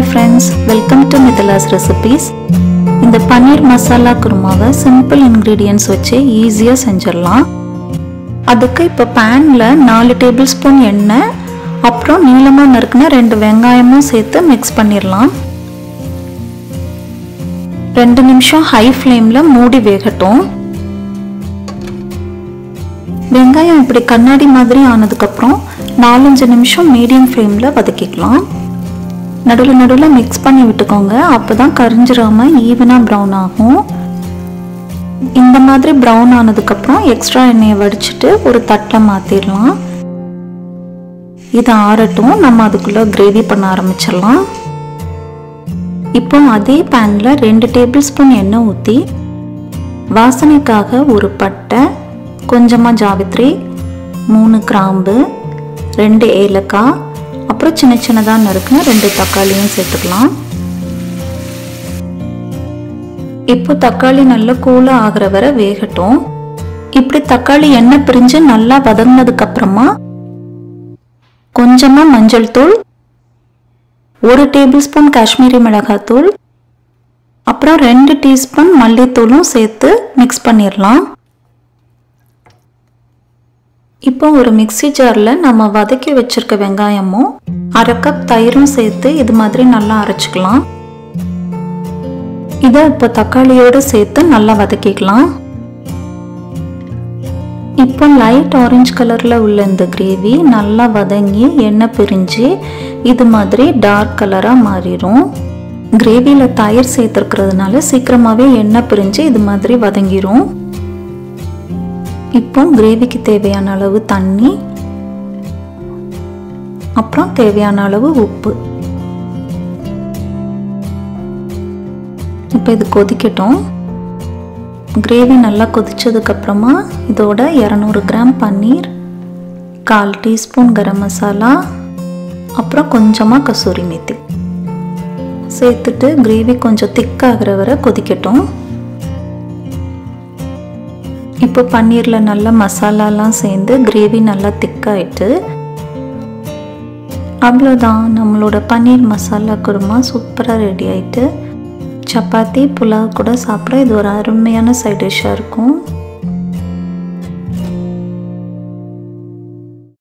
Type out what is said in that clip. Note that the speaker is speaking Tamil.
ஃப்ரெண்ட்ஸ் வெல்கம் டு மிதலாஸ் ரெசிபீஸ் இந்த பன்னீர் மசாலா குருமாவை சிம்பிள் இன்க்ரீடியன்ஸ் வச்சு ஈஸியாக செஞ்சிடலாம் அதுக்கு இப்போ பேனில் நாலு டேபிள் ஸ்பூன் எண்ணெய் அப்புறம் நீளமாக நறுக்குன ரெண்டு வெங்காயமும் சேர்த்து மிக்ஸ் பண்ணிடலாம் ரெண்டு நிமிஷம் ஹை ஃப்ளேமில் மூடி வேகட்டும் வெங்காயம் இப்படி கண்ணாடி மாதிரி ஆனதுக்கப்புறம் நாலஞ்சு நிமிஷம் மீடியம் ஃப்ளேமில் வதக்கிக்கலாம் நடுவில் நடுவில் மிக்ஸ் பண்ணி விட்டுக்கோங்க அப்போ தான் கரிஞ்சிடாமல் ஈவனாக ப்ரௌன் ஆகும் இந்த மாதிரி ப்ரௌன் ஆனதுக்கப்புறம் எக்ஸ்ட்ரா எண்ணெயை வடிச்சிட்டு ஒரு தட்டில் மாற்றிடலாம் இது ஆறட்டும் நம்ம அதுக்குள்ளே கிரேவி பண்ண ஆரம்பிச்சிடலாம் இப்போ அதே பேனில் ரெண்டு டேபிள் ஸ்பூன் எண்ணெய் ஊற்றி வாசனைக்காக ஒரு பட்டை கொஞ்சமாக ஜாவித்ரி மூணு கிராம்பு ரெண்டு ஏலக்காய் அப்புறம் சின்ன சின்னதாக நறுக்குன ரெண்டு தக்காளியும் சேர்த்துக்கலாம் இப்போ தக்காளி நல்லா கூலாக ஆகிற வரை வேகட்டும் இப்படி தக்காளி எண்ணெய் பிரிஞ்சு நல்லா வதங்கினதுக்கு அப்புறமா கொஞ்சமாக மஞ்சள் தூள் ஒரு டேபிள் ஸ்பூன் காஷ்மீரி மிளகாத்தூள் அப்புறம் ரெண்டு டீஸ்பூன் மல்லித்தூளும் சேர்த்து மிக்ஸ் பண்ணிடலாம் இப்போ ஒரு மிக்சி ஜாரில் நம்ம வதக்கி வச்சிருக்க வெங்காயமும் அரை கப் தயிரும் சேர்த்து இது மாதிரி நல்லா அரைச்சிக்கலாம் இதை இப்போ தக்காளியோடு சேர்த்து நல்லா வதக்கிக்கலாம் இப்போ லைட் ஆரஞ்சு கலரில் உள்ள இந்த கிரேவி நல்லா வதங்கி எண்ணெய் பிரிஞ்சு இது மாதிரி டார்க் கலராக மாறிடும் கிரேவியில் தயிர் சேர்த்துருக்கிறதுனால சீக்கிரமாகவே எண்ணெய் பிரிஞ்சு இது மாதிரி வதங்கிரும் இப்போ கிரேவிக்கு தேவையான அளவு தண்ணி அப்புறம் தேவையான அளவு உப்பு இப்போ இது கொதிக்கட்டும் கிரேவி நல்லா கொதிச்சதுக்கப்புறமா இதோட இரநூறு கிராம் பன்னீர் கால் டீஸ்பூன் கரம் மசாலா அப்புறம் கொஞ்சமாக கசூரி மேத்தி சேர்த்துட்டு கிரேவி கொஞ்சம் திக்காகிற வரை கொதிக்கட்டும் இப்போ பன்னீரில் நல்ல மசாலாலாம் சேர்ந்து கிரேவி நல்லா திக்காயிட்டு அவ்வளோதான் நம்மளோட பன்னீர் மசாலா குருமா சூப்பராக ரெடி ஆயிட்டு சப்பாத்தி புலாவ் கூட சாப்பிட இது ஒரு அருமையான சைட் டிஷ்ஷாக இருக்கும்